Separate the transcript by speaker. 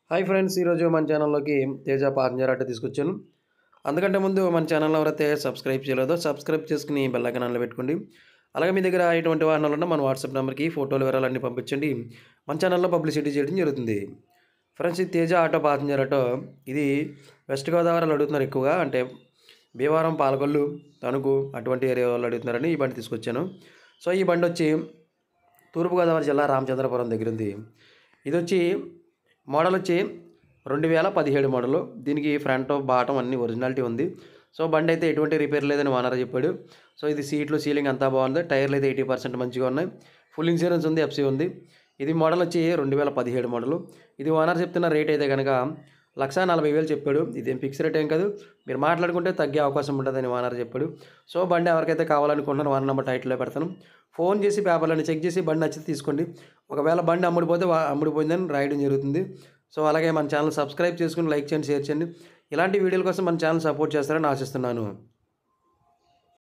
Speaker 1: hi friends ఈరోజు మన ఛానల్లోకి తేజ పాసెంజర్ ఆటో తీసుకొచ్చాను అందుకంటే ముందు మన ఛానల్లో ఎవరైతే సబ్స్క్రైబ్ చేయలేదో సబ్స్క్రైబ్ చేసుకుని బెల్ ఐకాన్లో పెట్టుకోండి అలాగే మీ దగ్గర ఎటువంటి వాహనాలు ఉన్నా మన వాట్సాప్ నెంబర్కి ఫోటోలు వివరాలన్నీ పంపించండి మన ఛానల్లో పబ్లిసిటీ చేయడం జరుగుతుంది ఫ్రెండ్స్ ఇది తేజ ఆటో పాసెంజర్ ఆటో ఇది వెస్ట్ గోదావరిలో అడుగుతున్నారు ఎక్కువగా అంటే భీమవరం పాలకొల్లు తణుకు అటువంటి ఏరియా వాళ్ళు అడుగుతున్నారని ఈ బండి తీసుకొచ్చాను సో ఈ బండి వచ్చి తూర్పుగోదావరి జిల్లా రామచంద్రపురం దగ్గర ఉంది ఇది వచ్చి మోడల్ వచ్చి రెండు వేల పదిహేడు మోడలు దీనికి ఫ్రంట్ బాటం అన్ని ఒరిజినాలిటీ ఉంది సో బండి అయితే ఎటువంటి రిపేర్ లేదని ఓనర్ చెప్పాడు సో ఇది సీట్లు సీలింగ్ అంతా బాగుంది టైర్లు అయితే ఎయిటీ పర్సెంట్ మంచిగా ఉన్నాయి ఫుల్ ఇన్సూరెన్స్ ఉంది ఎఫ్సీ ఉంది ఇది మోడల్ వచ్చి రెండు వేల పదిహేడు మోడలు ఇది ఓనర్ చెప్తున్న రేట్ అయితే కనుక లక్ష నలభై వేలు చెప్పాడు ఇదేం ఫిక్స్ రేట్ ఏం కాదు మీరు మాట్లాడుకుంటే తగ్గే అవకాశం ఉంటుందని ఓనర్ చెప్పాడు సో బండి ఎవరికైతే కావాలనుకుంటున్నారో ఓనర్ నెంబర్ టైటిల్లో పెడతాను ఫోన్ చేసి పేపర్లను చెక్ చేసి బండి నచ్చితే తీసుకోండి ఒకవేళ బండి అమ్ముడిపోతే వా- అమ్ముడిపోయిందని రాయడం జరుగుతుంది సో అలాగే మన ఛానల్ సబ్స్క్రైబ్ చేసుకుని లైక్ చేయండి షేర్ చేయండి ఇలాంటి వీడియోల కోసం మన ఛానల్ సపోర్ట్ చేస్తారని ఆశిస్తున్నాను